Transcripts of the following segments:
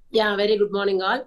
Yeah very good morning all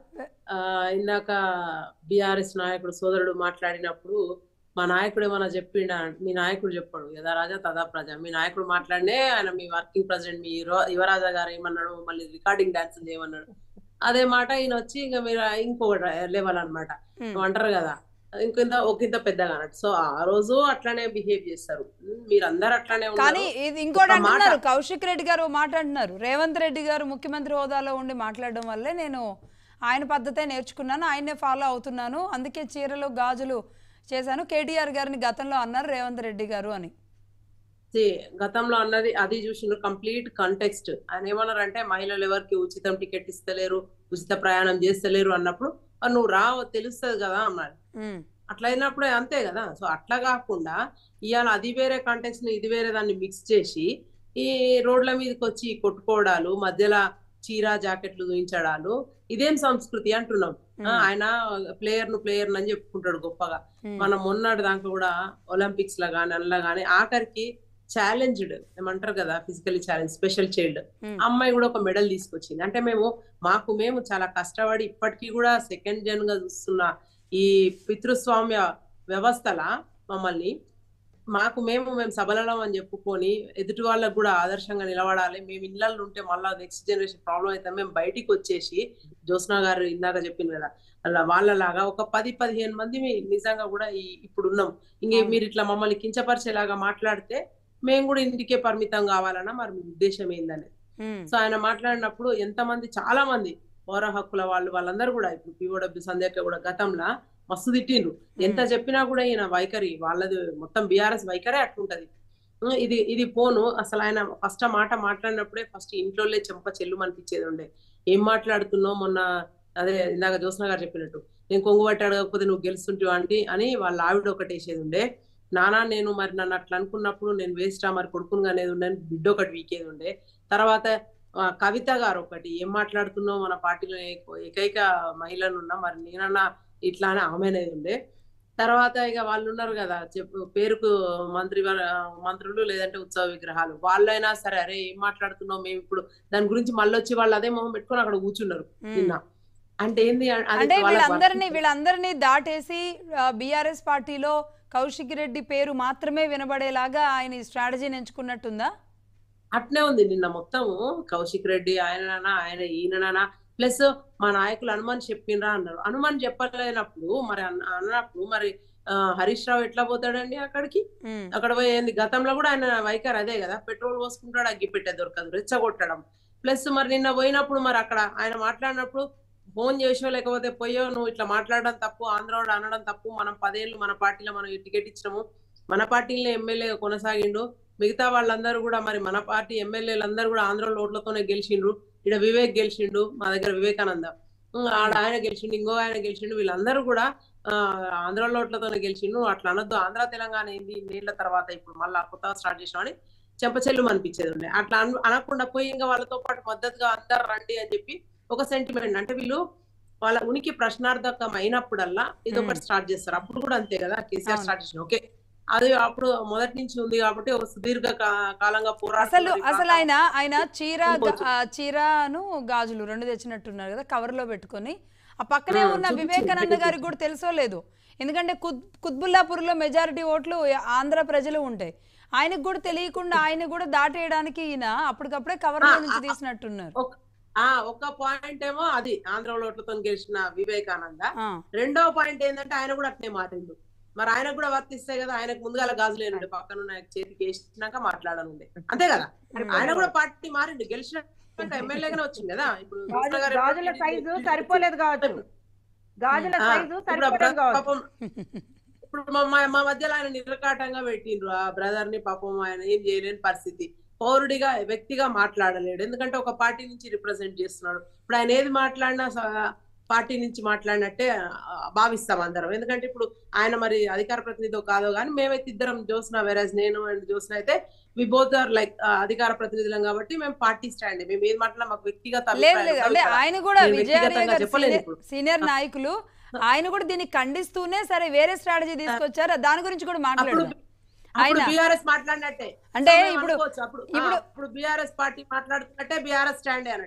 ఇందాక BRS నాయకుడు సోదరుడు మాట్లాడినప్పుడు మా నాయకుడు ఏమన్నా చెప్పిండా మీ నాయకుడు చెప్పాడు యథా రాజా తదా ప్రజ మీ నాయకుడు మాట్లాడినే ఆయన మీ వర్కింగ్ ప్రెసిడెంట్ మీ యువ- యువరాజా గారు ఏమన్నాడు మళ్ళీ రికార్డింగ్ డాన్స్ చేయమన్నాడు అదే మాట ఈయన వచ్చి ఇంకా మీరు ఇంకో లెవెల్ అన్నమాట Hmm. అంటారు కదా ఇంకింత ఒకంత పెద్దగా అన్నట్టు సో ఆ రోజు అట్లానే బిహేవ్ చేస్తారు ఉమ్, మీరందరూ అట్లానే కానీ ఉన్నారు ఇది ఇంకోటి ఒక మాట- అంటున్నారు కౌశిక్ రెడ్డి గారు ఓ మాట అంటున్నారు రేవంత్ రెడ్డి గారు ముఖ్యమంత్రి హోదాలో ఉండి మాట్లాడడం వల్లే నేను ఆయన పద్ధతే నేర్చుకున్నాను ఆయనే ఫాలో అవుతున్నాను అందుకే చీరలు గాజులు చేశాను కేటీఆర్ గారిని గతంలో అన్నారు రేవంత్ రెడ్డి గారు అని See, గతంలో అన్నది అది చూసిన కంప్లీట్ కంటెక్స్ట్ ఆయన ఏమన్నారంటే మహిళలు ఎవరికి ఉచితం టికెట్ ఇస్తలేరు ఉచిత ప్రయాణం చేస్తలేరు అన్నప్పుడు "ఆ, నువ్వు రా తెలుస్తుంది కదా అన్నాడు ఉమ్, అట్లా అయినప్పుడే అంతే కదా సో అట్లా కాకుండా ఇవాళ అది వేరే కాంటెక్స్ట్ ని ఇది వేరే దాన్ని మిక్స్ చేసి ఈ రోడ్ల మీదకి వచ్చి కొట్టుకోవడాలు మధ్యలో చీర జాకెట్లు చూపించడాలు ఇదేం సంస్కృతి అంటున్నాం ఆ, ఆయన ప్లేయర్ ను ప్లేయర్ అని చెప్పుకుంటాడు గొప్పగా ఉమ్, మనం మొన్నటి దాకా కూడా ఒలింపిక్స్ లా గానీ అందులో గానీ ఆఖరికి ఛాలెంజ్డ్ ఏమంటారు కదా physically challenge special child um, అమ్మాయి కూడా ఒక మెడల్ తీసుకొచ్చింది అంటే మేము మాకు మేము చాలా కష్టపడి ఇప్పటికీ కూడా సెకండ్ జన్ గా చూస్తున్న ఈ పితృస్వామ్య వ్యవస్థల మమ్మల్ని మాకు మేము మేము సబలం అని చెప్పుకొని ఎదుటి వాళ్ళకు కూడా ఆదర్శంగా నిలబడాలి మేము ఇళ్ళల్లో ఉంటే మళ్ళా నెక్స్ట్ జనరేషన్ ప్రాబ్లం అయితే మేము బయటికి వచ్చేసి జ్యోత్స్నా గారు ఇందాక చెప్పింది కదా అలా వాళ్ళలాగా ఒక పది పదిహేను మంది మీ- నిజంగా కూడా ఈ ఇప్పుడు ఉన్నాం ఇంకే అవును. మీరు ఇట్లా మమ్మల్ని కించపరిచేలాగా మాట్లాడితే మేము కూడా ఇంటికే పరిమితం కావాలన్నా మరి మీ ఉద్దేశం ఏందని ఉమ్, సో ఆయన మాట్లాడినప్పుడు ఎంతమంది చాలా మంది పౌర హక్కుల వాళ్ళు వాళ్ళందరూ కూడా ఇప్పుడు పిఓడబ్ల్యూ సంధ్యక కూడా గతంలో మస్తు తిట్టిండ్రు ఎంత చెప్పినా కూడా ఈయన వైఖరి వాళ్ళది మొత్తం బీఆర్ఎస్ వైఖరే అట్లుంటది ఉం, ఇది ఇది పోను అసలు ఆయన ఫస్ట్ ఆ మాట మాట్లాడినప్పుడే ఫస్ట్ ఇంట్లోనే చెంప చెల్లు అనిపించేది ఉండే ఏం మాట్లాడుతున్నావు మొన్న అదే ఇందాక జ్యోత్స్న గారు చెప్పినట్టు నేను కొంగు పట్టి అడగకపోతే నువ్వు గెలుస్తుంటావు అంటే అని వాళ్ళ ఆవిడ ఒకటి వేసేది ఉండే నానా నేను మరి నన్ను అట్లా అనుకున్నప్పుడు నేను వేస్టా మరి కొడుకుని అనేది ఉండే అని బిడ్డ ఒకటి వీకేది ఉండే తర్వాత ఆ, కవిత గారు ఒకటి ఏం మాట్లాడుతున్నావు మన పార్టీలో ఏ- ఏకైక మహిళను ఉన్నా మరి నేనన్నా ఇట్లా అని ఆమె అనేది ఉండే తర్వాత ఇక వాళ్ళు ఉన్నారు కదా చెప్పు పేరుకు మంత్రి వర- మంత్రులు లేదంటే ఉత్సవ విగ్రహాలు వాళ్ళైనా సరే అరే ఏం మాట్లాడుతున్నావు మేము ఇప్పుడు దాని గురించి మళ్ళీ వచ్చి వాళ్ళు అదే మొహం పెట్టుకొని అక్కడ కూర్చున్నారు ఉమ్. నిన్న అంటే ఏంది అది అంటే వాళ్ళ వీళ్ళందరినీ వర్క్. వీళ్ళందరినీ దాటేసి బీఆర్ఎస్ పార్టీలో కౌశిక్ రెడ్డి పేరు మాత్రమే వినబడేలాగా ఆయన ఈ స్ట్రాటజీని ఎంచుకున్నట్టుందా అట్నే ఉంది నిన్న మొత్తము కౌశిక్ రెడ్డి ఆయననా ఆయన ఈయననా ప్లస్ మా నాయకులు హనుమాన్ చెప్పిండ్రా అన్నారు హనుమాన్ చెప్పలేనప్పుడు మరి అన్న- అన్నప్పుడు మరి ఆ, హరీష్ రావు ఎట్లా పోతాడండి అక్కడికి ఉమ్, అక్కడ పోయింది గతంలో కూడా ఆయన వైఖరి అదే కదా పెట్రోల్ పోసుకుంటాడు అగ్గి పెట్టే దొరకదు రెచ్చగొట్టడం ప్లస్ మరి నిన్న పోయినప్పుడు మరి అక్కడ ఆయన మాట్లాడినప్పుడు ఫోన్ చేసో లేకపోతే పోయో నువ్వు ఇట్లా మాట్లాడడం తప్పు ఆంధ్రాడు అనడం తప్పు మనం పదేళ్ళు మన పార్టీలో మనం ఈ టికెట్ ఇచ్చినాము మన పార్టీలో ఎమ్మెల్యే కొనసాగిండు మిగతా వాళ్ళందరూ కూడా మరి మన పార్టీ ఎమ్మెల్యేలు అందరూ కూడా ఆంధ్ర ఓట్లతోనే గెలిచిండ్రు ఇక్కడ వివేక్ గెలిచిండు మా దగ్గర వివేకానంద ఉం, ఆడ ఆయన గెలిచిండు ఇంకో ఆయన గెలిచిండు వీళ్ళందరూ కూడా ఆ, ఆంధ్ర ఓట్లతోనే గెలిచిండు నువ్వు అట్లా అనొద్దు ఆంధ్ర తెలంగాణ ఏంది ఇన్నేళ్ల తర్వాత ఇప్పుడు మళ్ళా కొత్తగా స్టార్ట్ చేసినామని చెంపచెల్లు అనిపించేది ఉండే అట్లా అను- అనకుండా పోయి ఇంకా వాళ్ళతో పాటు మద్దతుగా అందరు రండి అని చెప్పి ఒక సెంటిమెంట్ అంటే వీళ్ళు వాళ్ళ ఉనికి ప్రశ్నార్థకం అయినప్పుడల్లా ఇది ఒకటి మ్మ్. స్టార్ట్ చేస్తారు అప్పుడు కూడా అంతే కదా కేసీఆర్ అవును. స్టార్ట్ చేసిన ఓకే అది అప్పుడు మొదటి నుంచి ఉంది కాబట్టి ఒక సుదీర్ఘ కా- కాలంగా అసలు పోరాడుతున్నారు ఈ అసలు ప్రాంతం. ఆయన ఆయన చీర గ- ఇంకొంచెం. ఆ, చీరను గాజులు రెండు తెచ్చినట్టున్నారు కదా కవర్ లో పెట్టుకొని ఆ పక్కనే ఆ, ఉన్న చూపించు, వివేకానంద చూపించు. గారికి కూడా తెలుసో లేదు ఎందుకంటే కుత్ కుత్బుల్లాపూర్ లో మెజారిటీ ఓట్లు ఆంధ్ర ప్రజలు ఉంటాయి ఆయనకు కూడా తెలియకుండా ఆయన కూడా దాటేయడానికి ఈయన అప్పటికప్పుడే కవర్ లో ఆ, నుంచి ఆ, తీసినట్టున్నారు ఒక ఆ ఒక పాయింట్ ఏమో అది ఆంధ్ర ఓట్లతో గెలిచిన వివేకానంద ఆ, రెండో పాయింట్ ఏంటంటే ఆయన కూడా అట్నే మారిండు మరి ఆయనకు కూడా వర్తిస్తే కదా ఆయనకు ముందుగా గాజులు ఏనుండే పక్కన ఉన్న ఆయన చేతికి వేసినాక మాట్లాడనుండే అంతే కదా ఆయన కూడా పార్టీ మారిండు గెలిచిన ఎమ్మెల్యేగానే వచ్చింది కదా ఇప్పుడు గాజు- కృష్ణ గారు గాజుల ఎప్పుడు సైజు సరిపోలేదు కావచ్చు గాజుల ఆ, సైజు ఇప్పుడు ఆ సరిపోలేదు బ్ర- కావచ్చు పాపం ఇప్పుడు మా మా- మా మధ్యలో ఆయన నిరకాటంగా పెట్టిండ్రు ఆ బ్రదర్ ని పాపం ఆయన ఏం చేయలేని పరిస్థితి పౌరుడిగా వ్యక్తిగా మాట్లాడలేడు ఎందుకంటే ఒక పార్టీ నుంచి రిప్రజెంట్ చేస్తున్నాడు ఇప్పుడు ఆయన ఏది మాట్లాడినా స- పార్టీ నుంచి మాట్లాడినట్టే ఆ, భావిస్తాం అందరం ఎందుకంటే ఇప్పుడు ఆయన మరి అధికార ప్రతినిధో కాదో కానీ మేమైతే ఇద్దరం జ్యోత్స్న వెరాజ్ నేను అండ్ జ్యోత్స్న అయితే వి బోత్ ఆర్ లైక్ అధికార ప్రతినిధులం కాబట్టి మేము పార్టీ స్టాండ్ మేము ఏది మాట్లాడినా మాకు వ్యక్తిగత లేదు అభిప్రాయాలు లేదు ఉండవు అంటే కదా. ఆయన కూడా నేను విజయాలయ వ్యక్తిగతంగా గారు చెప్పలేను సీనియర్- ఇప్పుడు. సీనియర్ నాయకులు ఆయన కూడా దీన్ని ఖండిస్తూనే సరే వేరే స్ట్రాటజీ తీసుకొచ్చారు దాని గురించి కూడా అప్పుడు మాట్లాడదాం అప్పుడు ఆయన- బీఆర్ఎస్ మాట్లాడినట్టే అంటే సో మేము ఇప్పుడు అనుకోవచ్చు. అప్పుడు ఇప్పుడు- ఆ, ఇప్పుడు బీఆర్ఎస్ పార్టీ మాట్లాడుతున్నట్టే బీఆర్ఎస్ స్టాండ్ అన్నట్టు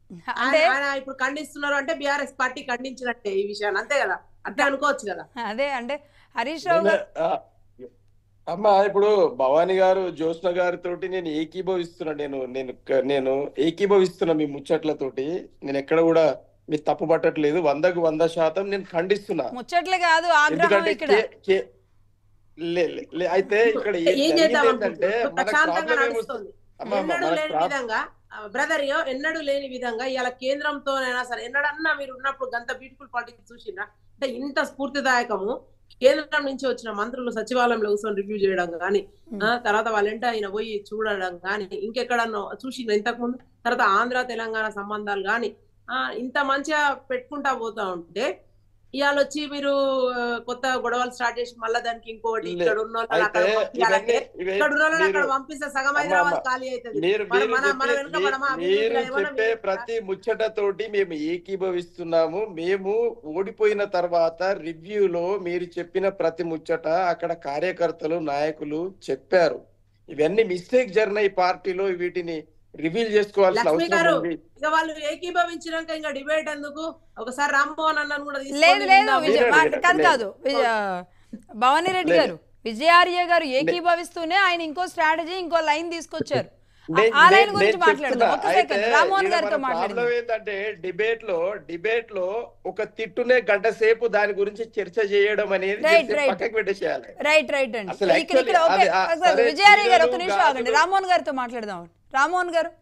అంటే ఆయన ఆయన ఇప్పుడు ఖండిస్తున్నారు అంటే బీఆర్ఎస్ పార్టీ ఖండించినట్టే ఈ విషయాన్ని అంతే కదా అట్లా అనుకోవచ్చు కదా అదే అంటే హరీష్ రావు నేను, గారు ఆ, అమ్మా ఇప్పుడు భవానీ గారు జ్యోత్స్న గారితోటి నేను ఏకీభవిస్తున్నా నేను నేను క- నేను ఏకీభవిస్తున్నా మీ ముచ్చట్లతోటి నేను ఎక్కడ కూడా మీరు తప్పు పట్టట్లేదు వందకు వంద శాతం నేను ఖండిస్తున్నా ముచ్చట్లు కాదు ఆగ్రహం ఎందుకంటే ఇక్కడ కే- కే- లే- లే- లే- అయితే ఇక్కడ ఏ- ఏం జరిగింది చేద్దాం ఏంటంటే అనుకుంటున్నారు? మనకు ప్రశాంతంగా ప్రాబ్లం ఏమొస్తుంది నడుస్తుంది అమ్మా, అమ్మా, ఎన్నడూ మనకు లేని ప్రాబ్- విధంగా బ్రదర్ ఎన్నడూ లేని విధంగా ఇలా కేంద్రంతోనైనా సరే ఎన్నడన్నా మీరు ఉన్నప్పుడు గంత బ్యూటిఫుల్ పాలిటిక్స్ చూసిండ్రా అంటే ఇంత స్ఫూర్తిదాయకము కేంద్రం నుంచి వచ్చిన మంత్రులు సచివాలయంలో కూర్చొని రివ్యూ చేయడం కానీ ఆ, తర్వాత వాళ్ళంట ఆయన పోయి చూడడం కానీ ఇంకెక్కడన్నా చూసిండ్రా ఇంతకు ముందు తర్వాత ఆంధ్ర తెలంగాణ సంబంధాలు కానీ ఆ ఇంత మంచిగా పెట్టుకుంటా పోతా ఉంటే ఇవాళ వచ్చి మీరు ఆ, కొత్త గొడవలు స్టార్ట్ చేసి మళ్ళా దానికి ఇంకోటి లే- ఇక్కడ ఉన్న వాళ్ళని అక్కడ అయితే పంపించాలంటే ఇవన్నీ ఇవే- ఇక్కడ ఉన్న వాళ్ళని అక్కడ మీరు- పంపిస్తే సగం అమ్మా, హైదరాబాద్ అమ్మా. ఖాళీ అవుతుంది మీరు మన- మీరు మన- మన చెప్పే- వెనుక మీ- మనమా? మీరు అభివృద్ధిలో ఏమన్నా చెప్పే మీరు- ప్రతి ముచ్చటతోటి మేము ఏకీభవిస్తున్నాము మేము ఓడిపోయిన తర్వాత రివ్యూలో మీరు చెప్పిన ప్రతి ముచ్చట అక్కడ కార్యకర్తలు నాయకులు చెప్పారు ఇవన్నీ మిస్టేక్ జరిగినాయి పార్టీలో వీటిని రివీల్ చేసుకోవాల్సిన లక్ష్మి అవసరం గారు, ఉంది ఇక వాళ్ళు ఏకీభవించినాక ఇంకా డిబేట్ ఎందుకు ఒకసారి రామ్మోహన్ అన్నను కూడా తీసుకొని లేదు లేదు విందాం. విజయ లేదు, మా- లేదు, కాదు లేదు. కాదు విజయ భవానీ రెడ్డి లేదు. గారు విజయార్య గారు ఏకీభవిస్తూనే ఆయన ఇంకో స్ట్రాటజీ ఇంకో లైన్ తీసుకొచ్చారు ఆ- నేను- ఆ లైన్ నేను- గురించి నేను మాట్లాడదాం చెప్తున్నా. ఒక్క అయితే సెకండ్ రామ్మోహన్ ఈడ గారితో మన ప్రాబ్లం మాట్లాడదాం ఏంటంటే డిబేట్ లో డిబేట్ లో ఒక తిట్టునే గంట సేపు దాని గురించి చర్చ చేయడం అనేది Right, జస్ట్ right. పక్కకి పెట్టేసేయాలి రైట్ రైట్ అండి అసలు ఇక్కడ ఇక్కడ actually ఓకే అది- ఆ- అసలు సరే, విజయార్య గారు ఒక చీరలు, నిమిషం ఆగండి గాజులు- రామ్మోహన్ గారితో మాట్లాడదాం రామ్మోహన్ గారు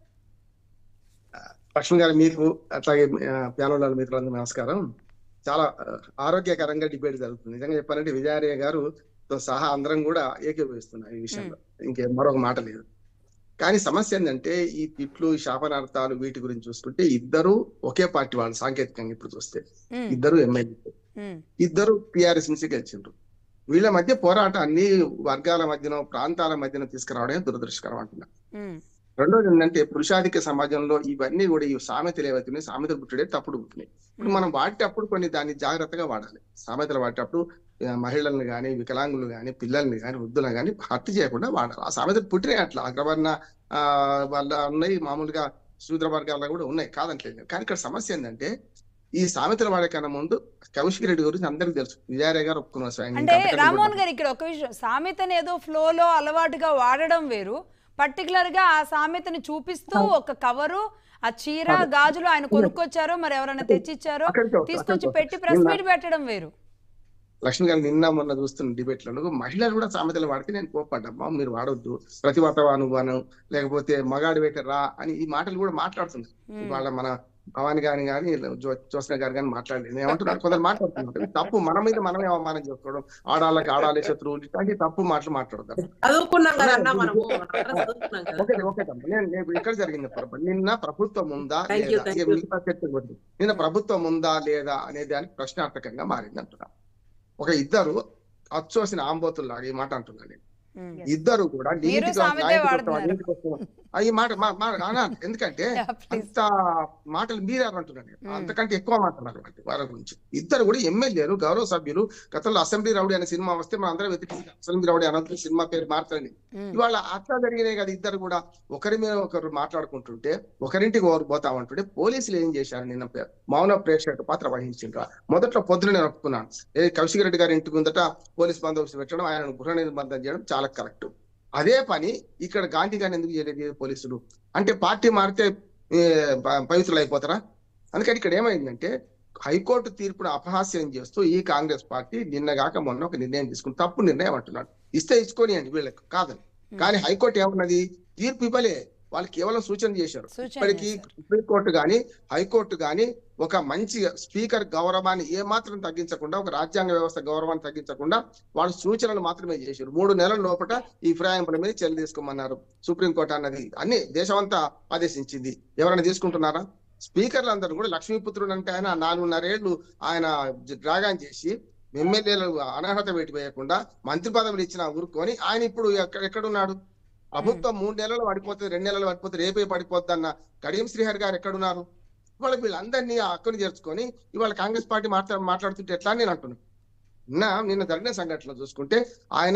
లక్ష్మణ్ గారు మీకు అట్లాగే ప్యానల్ మిత్రులందరూ నమస్కారం చాలా ఆ, ఆరోగ్యకరంగా డిబేట్ జరుగుతుంది నిజంగా చెప్పాలంటే విజయార్య గారు తో సహా అందరం కూడా ఏకీభవిస్తున్నాం ఈ విషయంలో ఇంకే మరొక మాట లేదు కానీ సమస్య ఏంటంటే ఈ తిట్లు ఈ శాపనార్థాలు వీటి గురించి చూసుకుంటే ఇద్దరు ఒకే పార్టీ వాళ్ళు సాంకేతికంగా ఇప్పుడు చూస్తే ఉమ్, ఇద్దరు ఎమ్మెల్యే ఉమ్, ఇద్దరు టిఆర్ఎస్ నుంచి గెలిచిండ్రు వీళ్ళ మధ్య పోరాటం అన్ని వర్గాల మధ్యన ప్రాంతాల మధ్యన తీసుకురావడమే దురదృష్టకరం అంటున్నా ఉమ్, రెండోది ఏంటంటే పురుషాధిక సమాజంలో ఇవన్నీ కూడా ఈ సామెతలు ఏవైతున్నాయి సామెతలు పుట్టుడే తప్పుడు పుట్టినాయి ఇప్పుడు మనం వాడేటప్పుడు కొన్ని దాన్ని జాగ్రత్తగా వాడాలి సామెతలు వాడేటప్పుడు ఆ, మహిళల్ని కానీ వికలాంగులు కానీ పిల్లల్ని కానీ వృద్ధులను కానీ హత్య చేయకుండా వాడాలి ఆ సామెతలు పుట్టినాయి అట్లా అగ్రవర్ణ ఆ, వాళ్ళ ఉన్నాయి మామూలుగా శూద్ర వర్గాల్లో కూడా ఉన్నాయి కాదంటలేదు కానీ ఇక్కడ సమస్య ఏంటంటే ఈ సామెతలు వాడే కన్నా ముందు కౌశిక్ రెడ్డి గురించి అందరికీ తెలుసు విజయారయ్య గారు ఒప్పుకున్నారు స్వయంగా. అంటే ఇంకంతకంటే రామ్మోహన్ కూడా- గారు ఇక్కడ ఒక విషయం సామెతని ఏదో ఫ్లోలో అలవాటుగా వాడడం వేరు పర్టికులర్ గా ఆ సామెతని చూపిస్తూ ఒక కవరు ఆ చీర గాజులు ఆయన కొనుక్కొచ్చారో మరి ఎవరైనా తెచ్చిచ్చారో అక్కడికి వస్తా, తీసుకొచ్చి అక్కడికి పెట్టి వస్తా. ప్రెస్ నిన్న- మీట్ పెట్టడం వేరు లక్ష్మి గారు నిన్న మొన్న చూస్తున్న డిబేట్ లో మహిళలు కూడా సామెతలు వాడితే నేను కోప్పడ్డమ్మా మీరు వాడొద్దు ప్రతిభతవానుభవం లేకపోతే మగాడి వెంట రా అని ఈ మాటలు కూడా మాట్లాడుతుంది ఉమ్, వాళ్ళ మన భవాని గాని కానీ జ్యోత్స్న గారు కానీ మాట్లాడలేదు నేను ఏమంటున్నారు కొందరు మాట్లాడుతున్నారు తప్పు మన మీద మనమే అవమానం చేసుకోవడం ఆడాళ్ళకి ఆడాలి శత్రువులు ఇట్లాంటి తప్పు మాటలు మాట్లాడతారు చదువుకున్నాం కదా అన్న మనము మనందరం చదువుకున్నాం కదా ఒకటి ఒకటమ్మా నేను నేను ఇక్కడ జరిగింది పొరపాటు నిన్న ప్రభుత్వం ఉందా Thank you, లేదా thank ఇక you. మిగతా చర్చకు వద్దు. నిన్న ప్రభుత్వం ఉందా లేదా అనే దానికి ప్రశ్నార్థకంగా మారింది అంటున్నా ఒక ఇద్దరు అచ్చోసిన ఆంబోతుల్లాగా ఈ మాట అంటున్నా నేను ఉమ్. ఇద్దరు కూడా మీరు నీతిగా సామెతే న్యాయం కోసం వాడుతున్నారు. అన్నిటి కోసం ఆ, ఈ మాట మా- మా- అనాలి. ఎందుకంటే Yeah, please. అంత మాటలు మీరే అంటున్నారు Hmm. అంతకంటే ఎక్కువ మాట్లాడారు వాళ్ళు వాళ్ళ గురించి ఇద్దరు కూడా ఎమ్మెల్యేలు గౌరవ సభ్యులు గతంలో అసెంబ్లీ రౌడీ అనే సినిమా వస్తే మనం అందరం వెతికి అసెంబ్లీ రౌడీ అనంతరం సినిమా పేరు మార్చాలని ఉమ్, ఇవాళ అట్లా జరిగినాయి కదా ఇద్దరు కూడా ఒకరి మీద ఒకరు మాట్లాడుకుంటుంటే ఒకరింటికి ఒకరు పోతామంటుంటే పోలీసులు ఏం చేశారు నిన్న పే- మౌన ప్రేక్షక పాత్ర వహించిండ్రు మొదట్లో పొద్దున నేను ఒప్పుకున్నాను ఏ కౌశిక్ రెడ్డి గారి ఇంటి ముందట పోలీస్ బందోబస్తు పెట్టడం ఆయన గృహ నిర్బంధం చేయడం చాలా కరెక్ట్ అదే పని ఇక్కడ గాంధీ గారిని ఎందుకు చేయలేదు ఈ పోలీసులు అంటే పార్టీ మారితే ఏ, ప- పవిత్రులు అయిపోతారా అందుకని ఇక్కడ ఏమైందంటే హైకోర్టు తీర్పును అపహాస్యం చేస్తూ ఈ కాంగ్రెస్ పార్టీ నిన్నగాక మొన్న ఒక నిర్ణయం తీసుకుని తప్పు నిర్ణయం అంటున్నాడు ఇస్తే ఇచ్చుకొని అండి వీళ్ళకి కాదని కానీ హైకోర్టు ఏమన్నది తీర్పు ఇవ్వలే వాళ్ళు కేవలం సూచన చేశారు సూచన ఇప్పటికీ చేశారు. సుప్రీంకోర్టు గాని హైకోర్టు గాని ఒక మంచి స్పీకర్ గౌరవాన్ని ఏ మాత్రం తగ్గించకుండా ఒక రాజ్యాంగ వ్యవస్థ గౌరవాన్ని తగ్గించకుండా వాళ్ళు సూచనలు మాత్రమే చేశారు మూడు నెలల లోపల ఈ ఫిరాయింపుల మీద చర్య తీసుకోమన్నారు సుప్రీంకోర్టు అన్నది అన్ని దేశమంతా ఆదేశించింది ఎవరైనా తీసుకుంటున్నారా స్పీకర్లు అందరూ కూడా లక్ష్మీపుత్రుడు అంటే ఆయన నాలుగున్నరేళ్లు ఆయన డ్రాగాన్ చేసి ఎమ్మెల్యేలు అనర్హత వేటి వేయకుండా మంత్రి పదవులు ఇచ్చిన ఊరుకొని ఆయన ఇప్పుడు ఎక్కడ ఎక్కడున్నాడు ప్రభుత్వం మూడు నెలలు పడిపోతుంది రెండు నెలలు పడిపోతుంది రేపే పడిపోద్ది అన్న కడియం శ్రీహరి గారు ఎక్కడున్నారు ఇవాళ వీళ్ళందరినీ ఆ హక్కుని చేర్చుకొని ఇవాళ కాంగ్రెస్ పార్టీ మాట్లా మాట్లాడుతుంటే ఎట్లా అని నేను అంటున్నాను నిన్న నిన్న జరిగిన సంఘటనలో చూసుకుంటే ఆయన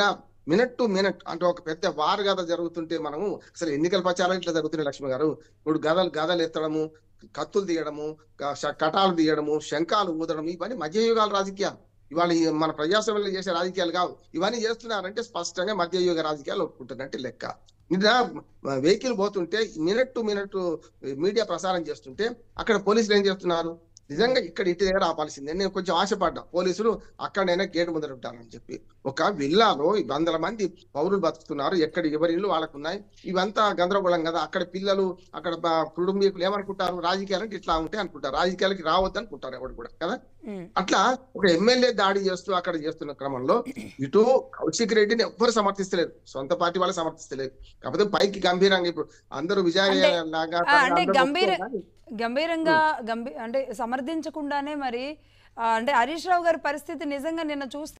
మినిట్ టు మినిట్ అంటే ఒక పెద్ద వార్ గద జరుగుతుంటే మనము అసలు ఎన్నికల ప్రచారం ఇట్లా జరుగుతున్నాయి లక్ష్మి గారు ఇప్పుడు గదలు గదలు ఎత్తడము కత్తులు తీయడము క- శ- కటాలు తీయడము శంఖాలు ఊదడం ఇవన్నీ మధ్యయుగాల రాజకీయాలు ఇవాళ ఈ మన ప్రజాస్వామ్యంలో చేసే రాజకీయాలు కావు ఇవన్నీ చేస్తున్నారంటే స్పష్టంగా మధ్యయుగ రాజకీయాలు ఒప్పుకుంటున్నట్టు లెక్క నిన్న వెహికల్ పోతుంటే మినిట్ టు మినిట్ మీడియా ప్రసారం చేస్తుంటే అక్కడ పోలీసులు ఏం చేస్తున్నారు నిజంగా ఇక్కడ ఇంటి దగ్గర ఆపాల్సిందే నేను కొంచెం ఆశపడ్డా పోలీసులు అక్కడైనా గేట్ ముందర ఉంటారని చెప్పి ఒక విల్లాలో ఈ వందల మంది పౌరులు బతుకుతున్నారు ఎక్కడ ఎవరి ఇల్లు వాళ్ళకు ఉన్నాయి ఇవంతా గందరగోళం కదా అక్కడ పిల్లలు అక్కడ బ- కుటుంబీకులు ఏమనుకుంటారు రాజకీయాలంటే ఇట్లా ఉంటాయి అనుకుంటారు రాజకీయాలకి రావద్దు అనుకుంటారు ఎవరు కూడా కదా ఉమ్. అట్లా ఒక ఎమ్మెల్యే దాడి చేస్తూ అక్కడ చేస్తున్న క్రమంలో ఇటు కౌశిక్ రెడ్డిని ఎవ్వరు సమర్థిస్తలేరు సొంత పార్టీ వాళ్ళు సమర్థిస్తలేరు కాకపోతే పైకి గంభీరంగా ఇప్పుడు అందరూ విజయ అంటే- లాగా ఆ, అంటే అందరూ గంభీర- ఒప్పుకోరు కానీ గంభీరంగా గంభీ అంటే సమర్థించకుండానే మరి ఆ, అంటే హరీష్ రావు గారి పరిస్థితి నిజంగా నిన్న చూస్తే